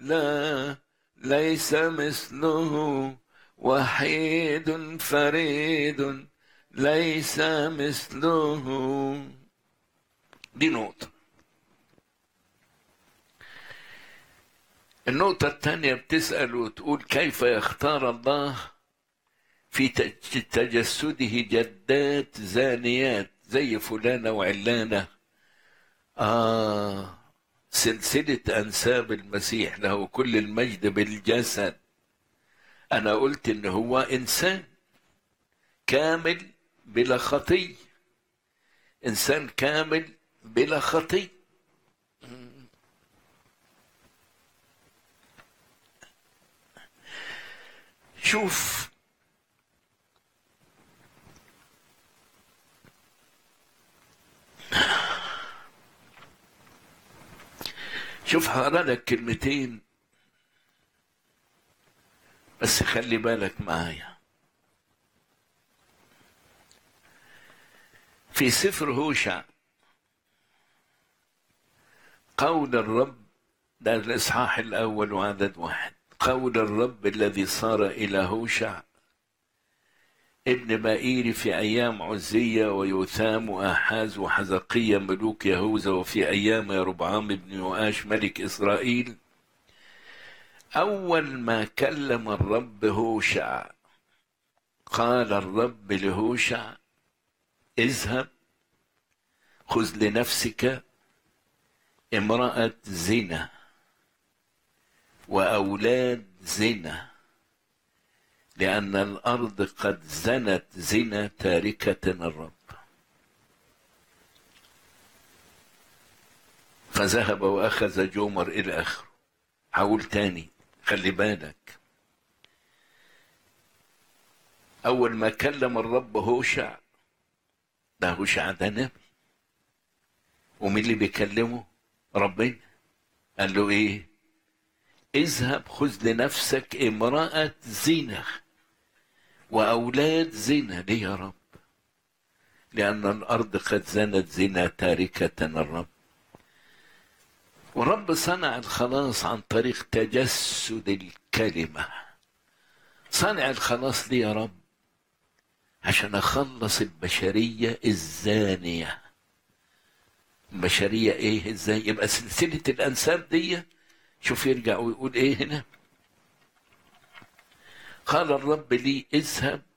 لا ليس مثله وحيد فريد ليس مثله دي نقطة النقطة الثانية بتسأل وتقول كيف يختار الله في تجسده جدات زانيات زي فلانة وعلانة آه سلسلة أنساب المسيح له كل المجد بالجسد أنا قلت إن هو إنسان كامل بلا خطية إنسان كامل بلا خطية شوف شوف هقرا لك كلمتين بس خلي بالك معايا في سفر هوشع قول الرب ده الإصحاح الأول وعدد واحد قول الرب الذي صار إلى هوشع ابن بائير في أيام عزية ويوثام وآحاز وحزقية ملوك يهوذا وفي أيام يربعام بن يؤاش ملك إسرائيل أول ما كلم الرب هوشع قال الرب لهوشع اذهب خذ لنفسك امرأة زنا وأولاد زنا لأن الأرض قد زنت زنا تاركة الرب فذهب وأخذ جومر إلى آخره حاول تاني خلي بالك أول ما كلم الرب هوشع ده هوشع ده نبي ومين اللي بيكلمه ربنا قال له ايه اذهب خذ لنفسك امرأة زنا وأولاد زنا ليه يا رب لأن الأرض قد زنت زنا تاركة الرب ورب صنع الخلاص عن طريق تجسد الكلمة صنع الخلاص ليه يا رب عشان أخلص البشرية الزانية البشرية إيه إزاي يبقى سلسلة الأنساب دي شوف يرجع ويقول إيه هنا قال الرب لي اذهب